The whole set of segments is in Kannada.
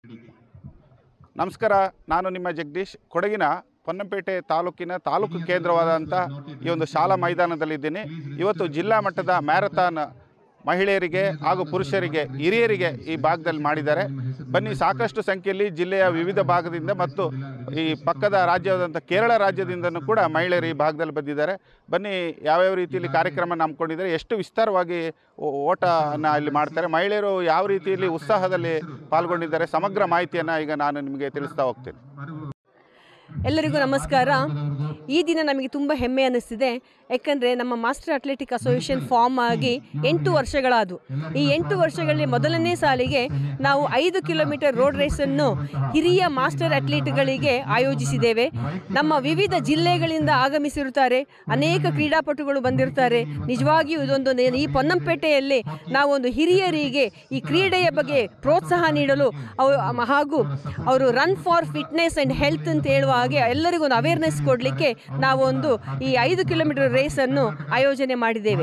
ನಮಸ್ಕಾರ ನಾನು ನಿಮ್ಮ ಜಗದೀಶ್ ಕೊಡಗಿನ ಪೊನ್ನಂಪೇಟೆ ತಾಲೂಕಿನ ತಾಲೂಕು ಕೇಂದ್ರವಾದಂಥ ಈ ಒಂದು ಶಾಲಾ ಮೈದಾನದಲ್ಲಿದ್ದೀನಿ ಇವತ್ತು ಜಿಲ್ಲಾ ಮಟ್ಟದ ಮ್ಯಾರಥಾನ್ ಮಹಿಳೆಯರಿಗೆ ಹಾಗೂ ಪುರುಷರಿಗೆ ಹಿರಿಯರಿಗೆ ಈ ಭಾಗದಲ್ಲಿ ಮಾಡಿದ್ದಾರೆ ಬನ್ನಿ ಸಾಕಷ್ಟು ಸಂಖ್ಯೆಯಲ್ಲಿ ಜಿಲ್ಲೆಯ ವಿವಿಧ ಭಾಗದಿಂದ ಮತ್ತು ಈ ಪಕ್ಕದ ರಾಜ್ಯವಾದಂಥ ಕೇರಳ ರಾಜ್ಯದಿಂದನೂ ಕೂಡ ಮಹಿಳೆಯರು ಈ ಭಾಗದಲ್ಲಿ ಬಂದಿದ್ದಾರೆ ಬನ್ನಿ ಯಾವ್ಯಾವ ರೀತಿಯಲ್ಲಿ ಕಾರ್ಯಕ್ರಮ ನಂಬ್ಕೊಂಡಿದ್ದಾರೆ ಎಷ್ಟು ವಿಸ್ತಾರವಾಗಿ ಓ- ಓಟನ ಇಲ್ಲಿ ಮಾಡ್ತಾರೆ ಮಹಿಳೆಯರು ಯಾವ ರೀತಿಯಲ್ಲಿ ಉತ್ಸಾಹದಲ್ಲಿ ಪಾಲ್ಗೊಂಡಿದ್ದಾರೆ ಸಮಗ್ರ ಮಾಹಿತಿಯನ್ನು ಈಗ ನಾನು ನಿಮಗೆ ತಿಳಿಸ್ತಾ ಹೋಗ್ತೀನಿ ಎಲ್ಲರಿಗೂ ನಮಸ್ಕಾರ ಈ ದಿನ ನಮಗೆ ತುಂಬ ಹೆಮ್ಮೆ ಅನ್ನಿಸ್ತಿದೆ ಯಾಕಂದರೆ ನಮ್ಮ ಮಾಸ್ಟರ್ ಅಥ್ಲೆಟಿಕ್ ಅಸೋಸಿಯೇಷನ್ ಫಾರ್ಮ್ ಆಗಿ ಎಂಟು ವರ್ಷಗಳಾದವು ಈ ಎಂಟು ವರ್ಷಗಳಲ್ಲಿ ಮೊದಲನೇ ಸಾಲಿಗೆ ನಾವು ಐದು ಕಿಲೋಮೀಟರ್ ರೋಡ್ ರೇಸನ್ನು ಹಿರಿಯ ಮಾಸ್ಟರ್ ಅಥ್ಲೀಟ್ಗಳಿಗೆ ಆಯೋಜಿಸಿದ್ದೇವೆ ನಮ್ಮ ವಿವಿಧ ಜಿಲ್ಲೆಗಳಿಂದ ಆಗಮಿಸಿರುತ್ತಾರೆ ಅನೇಕ ಕ್ರೀಡಾಪಟುಗಳು ಬಂದಿರ್ತಾರೆ ನಿಜವಾಗಿಯೂ ಇದೊಂದು ನೆ- ಈ ಪೊನ್ನಂಪೇಟೆಯಲ್ಲಿ ನಾವೊಂದು ಹಿರಿಯರಿಗೆ ಈ ಕ್ರೀಡೆಯ ಬಗ್ಗೆ ಪ್ರೋತ್ಸಾಹ ನೀಡಲು ಅವು ಹಾಗೂ ಅವರು run for fitness and health ಅಂತ ಹೇಳುವ ಹಾಗೆ ಎಲ್ಲರಿಗೂ ಒಂದು ಅವೇರ್ನೆಸ್ ಕೊಡಲಿಕ್ಕೆ ನಾವೊಂದು ಈ ಐದು ಕಿಲೋಮೀಟರ್ ರೇಸನ್ನು ಆಯೋಜನೆ ಮಾಡಿದ್ದೇವೆ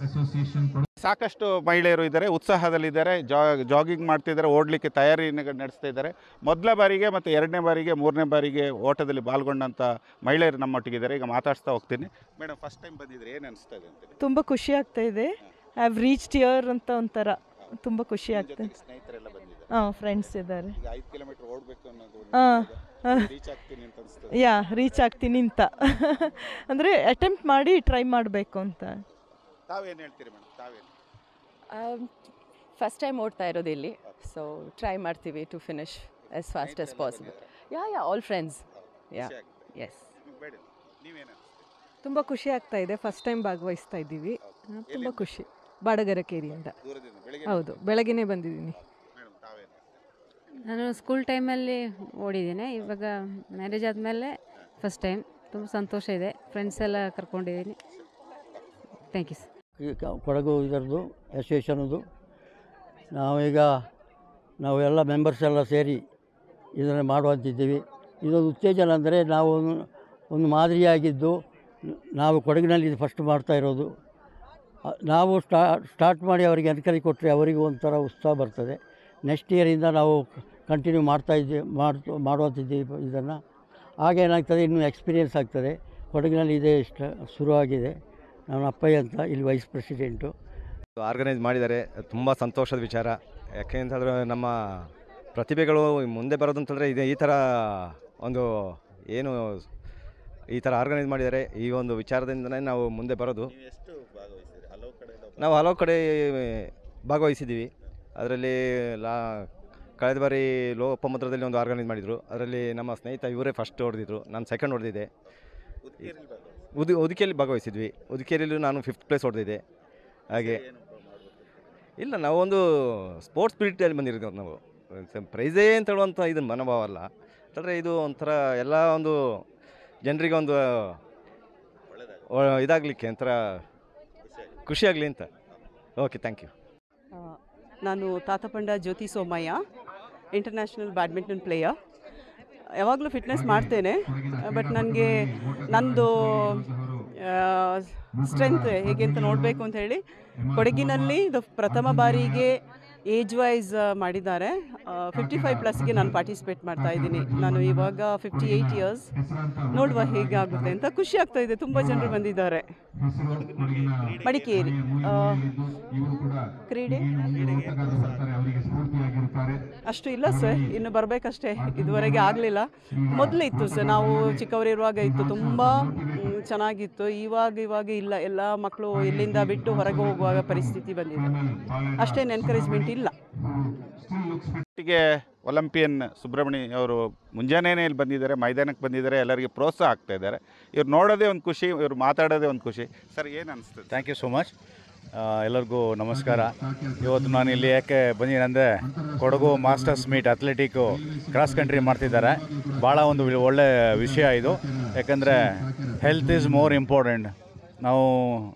ಸಾಕಷ್ಟು ಮಹಿಳೆಯರು ಇದ್ದಾರೆ ಉತ್ಸಾಹದಲ್ಲಿದ್ದಾರೆ ಜಾ ಜಾಗಿಂಗ್ ಮಾಡ್ತಿದ್ದಾರೆ ಓಡಲಿಕ್ಕೆ ತಯಾರಿ ನಡೆಸ್ತಾ ಇದ್ದಾರೆ ಮೊದಲ ಬಾರಿಗೆ ಮತ್ತು ಎರಡನೇ ಬಾರಿಗೆ ಮೂರನೇ ಬಾರಿಗೆ ಓಟದಲ್ಲಿ ಪಾಲ್ಗೊಂಡಂಥ ಮಹಿಳೆಯರು ನಮ್ಮೊಟ್ಟಿಗಿದ್ದಾರೆ ಈಗ ಮಾತಾಡ್ಸ್ತಾ ಹೋಗ್ತೀನಿ ಮೇಡಮ್ ಫಸ್ಟ್ ಟೈಮ್ ಬಂದಿದ್ರೆ ಏನು ಅನಿಸ್ತಾ ಇದೆ ಅಂತೇಳಿ ತುಂಬ ಖುಷಿ ಆಗ್ತಾ ಇದೆ ಐ ಹ್ಯಾವ್ ರೀಚ್ಡ್ ಇಯರ್ ಅಂತ ಒಂಥರ ತುಂಬ ಖುಷಿ ಆಗ್ತದೆ ಜೊತೆಗೆ ಸ್ನೇಹಿತರೆಲ್ಲ ಬಂದಿದ್ದಾರೆ ಹಾಂ ಫ್ರೆಂಡ್ಸ್ ಇದ್ದಾರೆ ಈಗ ಐದು ಕಿಲೋಮೀಟರ್ ಓಡಬೇಕು ಅನ್ನೋದು ಹಾಂ ರೀಚ್ ಆಗ್ತೀನಿ ಅಂತ ಅನಿಸ್ತದೆ ಯಾ ರೀಚ್ ಆಗ್ತೀನಿ ಅಂತ ಅಂದರೆ ಅಟೆಂಪ್ಟ್ ಮಾಡಿ ಟ್ರೈ ಮಾಡಬೇಕು ಅಂತ ತಾವೇನು ಹೇಳ್ತೀರಿ ಮೇಡಮ್ ತಾವೇನು ಫಸ್ಟ್ ಟೈಮ್ ಓಡ್ತಾ ಇರೋದು ಇಲ್ಲಿ ಸೊ ಟ್ರೈ ಮಾಡ್ತೀವಿ to finish as fast as possible yeah yeah all friends yeah ಎಸ್ ನಿಮ್ಗೆ ಬೇಡ ನೀವೇನು ತುಂಬ ಖುಷಿ ಆಗ್ತಾ ಇದೆ ಫಸ್ಟ್ ಟೈಮ್ ಭಾಗವಹಿಸ್ತಾ ಇದ್ದೀವಿ ತುಂಬ ಖುಷಿ ಬಾಡಗರಕೇರಿಯಿಂದ ದೂರದಿಂದ ಬೆಳಿಗ್ಗೆ ಹೌದು ಬೆಳಗ್ಗೆನೇ ಬಂದಿದ್ದೀನಿ ಮೇಡಮ್ ತಾವೇನು ನಾನು ಸ್ಕೂಲ್ ಟೈಮಲ್ಲಿ ಓಡಿದ್ದೀನಿ ಇವಾಗ ಮ್ಯಾರೇಜ್ ಆದಮೇಲೆ ಫಸ್ಟ್ ಟೈಮ್ ತುಂಬ ಸಂತೋಷ ಇದೆ ಫ್ರೆಂಡ್ಸ್ ಎಲ್ಲ ಕರ್ಕೊಂಡಿದ್ದೀನಿ ಥ್ಯಾಂಕ್ ಯು ಸರ್ ಈ ಕ- ಕೊಡಗು ಇದರದ್ದು ಅಸೋಸಿಯೇಷನದು ನಾವೀಗ ನಾವು ಎಲ್ಲ ಮೆಂಬರ್ಸ್ ಎಲ್ಲ ಸೇರಿ ಇದನ್ನು ಮಾಡುವಂತಿದ್ದೀವಿ ಇದೊಂದು ಉತ್ತೇಜನ ಅಂದರೆ ನಾವು ಒಂದು- ಒಂದು ಮಾದರಿಯಾಗಿದ್ದು ನ- ನಾವು ಕೊಡಗಿನಲ್ಲಿ ಇದು ಫಸ್ಟ್ ಮಾಡ್ತಾ ಇರೋದು ಅ- ನಾವು ಸ್ಟಾ ಸ್ಟಾರ್ಟ್ ಮಾಡಿ ಅವರಿಗೆ ಎನ್ಕರೇಜ್ ಕೊಟ್ಟರೆ ಅವರಿಗೆ ಒಂಥರ ಉತ್ಸಾಹ ಬರ್ತದೆ ನೆಕ್ಸ್ಟ್ ಇಯರಿಂದ ನಾವು ಕಂಟಿನ್ಯೂ ಮಾಡ್ತಾ ಇದ್ದೀವಿ ಮಾಡ್ತು ಮಾಡುವಂತಿದ್ದೀವಿ ಇದನ್ನು ಆಗೇನಾಗ್ತದೆ ಇನ್ನೂ ಎಕ್ಸ್ಪೀರಿಯೆನ್ಸ್ ಆಗ್ತದೆ ಕೊಡಗಿನಲ್ಲಿ ಇದೇ ಇಷ್ಟ ಶುರುವಾಗಿದೆ ನಾನು ಅಪ್ಪಯ್ಯ ಅಂತ ಇಲ್ಲಿ ವೈಸ್ ಪ್ರೆಸಿಡೆಂಟು ಆರ್ಗನೈಸ್ ಮಾಡಿದ್ದಾರೆ ತುಂಬ ಸಂತೋಷದ ವಿಚಾರ ಯಾಕೆ ಅಂತಂದರೆ ನಮ್ಮ ಪ್ರತಿಭೆಗಳು ಮುಂದೆ ಬರೋದು ಅಂತಂದರೆ ಇದೆ ಈ ಥರ ಒಂದು ಏನು ಈ ಥರ ಆರ್ಗನೈಸ್ ಮಾಡಿದ್ದಾರೆ ಈ ಒಂದು ವಿಚಾರದಿಂದನೇ ನಾವು ಮುಂದೆ ಬರೋದು ನೀವು ಎಷ್ಟು ಭಾಗವಹಿಸಿದ್ರಿ ಹಲವು ಕಡೆ ನಾವು ಹಲವು ಕಡೆ ಭಾಗವಹಿಸಿದ್ದೀವಿ ಅದರಲ್ಲಿ ಲಾ ಕಳೆದ ಬಾರಿ ಲೋಪಮುದ್ರದಲ್ಲಿ ಒಂದು ಆರ್ಗನೈಸ್ ಮಾಡಿದರು ಅದರಲ್ಲಿ ನಮ್ಮ ಸ್ನೇಹಿತ ಇವರೇ ಫಸ್ಟ್ ಹೊಡೆದಿದ್ರು ನಾನು ಸೆಕೆಂಡ್ ಹೊಡೆದಿದ್ದೆ ಉದ್ಗೇರಿಯಲ್ಲಿ ಭಾಗವಹಿಸಿದ್ರಿ ಉದಿ ಉದಿಕೆಯಲ್ಲಿ ಭಾಗವಹಿಸಿದ್ವಿ ಉದಿಕೆಯಲ್ಲೂ ನಾನು ಫಿಫ್ತ್ ಪ್ಲೇಸ್ ಹೊಡೆದಿದ್ದೆ ಹಾಗೆ ಇಲ್ಲ ನಾವೊಂದು ಸ್ಪೋರ್ಟ್ಸ್ ಸ್ಪಿರಿಟಲ್ಲಿ ಬಂದಿರೋದು ನಾವು ಪ್ರೈಸೇ ಅಂತ ಹೇಳುವಂಥ ಇದು ಮನೋಭಾವ ಅಲ್ಲ ಯಾಕಂದರೆ ಇದು ಒಂಥರ ಎಲ್ಲ ಒಂದು ಜನರಿಗೆ ಒಂದು ಒ- ಇದಾಗಲಿಕ್ಕೆ ಒಂಥರ ಖುಷಿಯಾಗಲಿ ಅಂತ ಓಕೆ ಥ್ಯಾಂಕ್ ಯು ಆ, ನಾನು Thathapanda Jyothi Somaiah international badminton player ಯಾವಾಗಲೂ ಫಿಟ್ನೆಸ್ ಮಾಡ್ತೇನೆ ಬಟ್ ನನಗೆ ನಂದು ಸ್ಟ್ರೆಂತ್ ಹೇಗೆ ಅಂತ ನೋಡಬೇಕು ಅಂತ ಹೇಳಿ ಕೊಡಗಿನಲ್ಲಿ ಇದು ಪ್ರಥಮ ಬಾರಿಗೆ ಏಜ್ ವೈಸ್ ಮಾಡಿದ್ದಾರೆ ಫಿಫ್ಟಿ ಫೈವ್ ಪ್ಲಸ್ಗೆ ನಾನು ಪಾರ್ಟಿಸಿಪೇಟ್ ಮಾಡ್ತಾ ಇದ್ದೀನಿ ನಾನು ಇವಾಗ ಫಿಫ್ಟಿ ಏಯ್ಟ್ ಇಯರ್ಸ್ ನೋಡುವ ಹೇಗಾಗುತ್ತೆ ಅಂತ ಖುಷಿ ಆಗ್ತಾ ಇದೆ ತುಂಬ ಜನರು ಬಂದಿದ್ದಾರೆ ಮಡಿಕೇರಿ ಆ, ಕ್ರೀಡೆ ಅಷ್ಟು ಇಲ್ಲ ಸರ್ ಇನ್ನು ಬರಬೇಕಷ್ಟೇ ಇದುವರೆಗೆ ಆಗಲಿಲ್ಲ ಮೊದಲೇ ಇತ್ತು ಸರ್ ನಾವು ಚಿಕ್ಕವರಿರುವಾಗ ಇತ್ತು ತುಂಬ ಮ್, ಚೆನ್ನಾಗಿತ್ತು ಇವಾಗ ಇವಾಗ ಇಲ್ಲ ಎಲ್ಲ ಮಕ್ಕಳು ಇಲ್ಲಿಂದ ಬಿಟ್ಟು ಹೊರಗೆ ಹೋಗುವಾಗ ಪರಿಸ್ಥಿತಿ ಬಂದಿದೆ ಅಷ್ಟೇನು ಎನ್ಕರೇಜ್ಮೆಂಟ್ ಇಲ್ಲ ಒಟ್ಟಿಗೆ ಒಲಿಂಪಿಯನ್ ಸುಬ್ರಹ್ಮಣ್ಯ ಅವರು ಮುಂಜಾನೆನೇ ಇಲ್ಲಿ ಬಂದಿದ್ದಾರೆ ಮೈದಾನಕ್ಕೆ ಬಂದಿದ್ದಾರೆ ಎಲ್ಲರಿಗೆ ಪ್ರೋತ್ಸಾಹ ಆಗ್ತಾ ಇದ್ದಾರೆ ಇವ್ರು ನೋಡೋದೇ ಒಂದು ಖುಷಿ ಇವ್ರು ಮಾತಾಡೋದೇ ಒಂದು ಖುಷಿ ಸರ್ ಏನು ಅನಿಸ್ತದೆ ಥ್ಯಾಂಕ್ ಯು ಸೋ ಮಚ್ ಎಲ್ಲರಿಗೂ ನಮಸ್ಕಾರ ಇವತ್ತು ನಾನು ಇಲ್ಲಿ ಯಾಕೆ ಬಂದಿದ್ದೀನಿ ಅಂದರೆ Kodagu masters meet athletic cross country ಮಾಡ್ತಿದ್ದಾರೆ ಭಾಳ ಒಂದು ವಿ- ಒಳ್ಳೆ ವಿಷಯ ಇದು ಯಾಕಂದರೆ ಹೆಲ್ತ್ ಈಸ್ ಮೋರ್ ಇಂಪಾರ್ಟೆಂಟ್ ನಾವು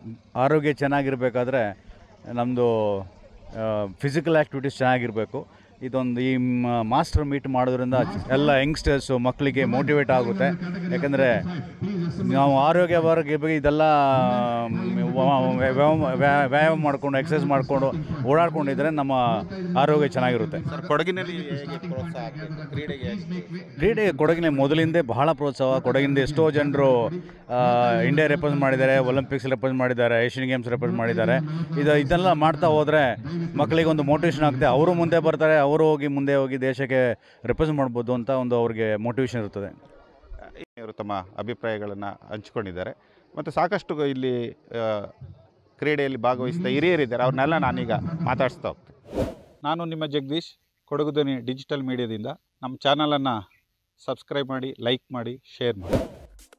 ಆರೋಗ್ಯ ಚೆನ್ನಾಗಿರಬೇಕಾದ್ರೆ ನಮ್ಮದು ಫಿಸಿಕಲ್ ಆ್ಯಕ್ಟಿವಿಟೀಸ್ ಚೆನ್ನಾಗಿರಬೇಕು ಇದೊಂದು ಈ ಮಾಸ್ಟರ್ ಮೀಟ್ ಮಾಡೋದ್ರಿಂದ ಎಲ್ಲ ಯಂಗ್ಸ್ಟರ್ಸು ಮಕ್ಕಳಿಗೆ ಮೋಟಿವೇಟ್ ಆಗುತ್ತೆ ಯಾಕಂದರೆ ನಾವು ಆರೋಗ್ಯ ಬಗ್ಗೆ ಬಗ್ಗೆ ಇದೆಲ್ಲ ವ- ವ್ಯಾಯಾಮ ವ್ಯಾ- ವ್ಯಾಯಾಮ ಮಾಡಿಕೊಂಡು ಎಕ್ಸಸೈಸ್ ಮಾಡಿಕೊಂಡು ಓಡಾಡ್ಕೊಂಡಿದ್ರೆ ನಮ್ಮ ಆರೋಗ್ಯ ಚೆನ್ನಾಗಿರುತ್ತೆ ಸರ್ ಕೊಡಗಿನಲ್ಲಿ ಹೇಗೆ ಪ್ರೋತ್ಸಾಹ ಆಗ್ಬೇಕು ಕ್ರೀಡೆಗೆ ಕ್ರೀಡೆಗೆ ಕೊಡಗಿನ ಮೊದಲಿಂದೇ ಬಹಳ ಪ್ರೋತ್ಸಾಹ ಕೊಡಗಿಂದ ಎಷ್ಟೋ ಜನರು ಇಂಡಿಯಾ ರೆಪ್ರೆಸೆಂಟ್ ಮಾಡಿದ್ದಾರೆ ಒಲಿಂಪಿಕ್ಸ್ ರೆಪ್ರೆಸೆಂಟ್ ಮಾಡಿದ್ದಾರೆ ಏಷ್ಯನ್ ಗೇಮ್ಸ್ ರೆಪ್ರೆಸೆಂಟ್ ಮಾಡಿದ್ದಾರೆ ಇದು ಇದೆಲ್ಲ ಮಾಡ್ತಾ ಹೋದರೆ ಮಕ್ಕಳಿಗೆ ಒಂದು ಮೋಟಿವೇಶನ್ ಆಗುತ್ತೆ ಅವರು ಮುಂದೆ ಬರ್ತಾರೆ ಅವರು ಹೋಗಿ ಮುಂದೆ ಹೋಗಿ ದೇಶಕ್ಕೆ ರೆಪ್ರೆಸೆಂಟ್ ಮಾಡ್ಬೋದು ಅಂತ ಒಂದು ಅವ್ರಿಗೆ ಮೋಟಿವೇಶನ್ ಇರ್ತದೆ ಇವರು ತಮ್ಮ ಅಭಿಪ್ರಾಯಗಳನ್ನು ಹಂಚಿಕೊಂಡಿದ್ದಾರೆ ಮತ್ತು ಸಾಕಷ್ಟು ಇಲ್ಲಿ ಆ, ಕ್ರೀಡೆಯಲ್ಲಿ ಭಾಗವಹಿಸಿದ ಹಿರಿಯರಿದ್ದಾರೆ ಅವ್ರನ್ನೆಲ್ಲ ನಾನೀಗ ಮಾತಾಡಿಸ್ತಾ ಹೋಗ್ತೀನಿ ನಾನು ನಿಮ್ಮ ಜಗದೀಶ್ ಕೊಡಗು ಧ್ವನಿ ಡಿಜಿಟಲ್ ಮೀಡಿಯಾದಿಂದ ನಮ್ಮ ಚಾನಲನ್ನು ಸಬ್ಸ್ಕ್ರೈಬ್ ಮಾಡಿ ಲೈಕ್ ಮಾಡಿ ಶೇರ್ ಮಾಡಿ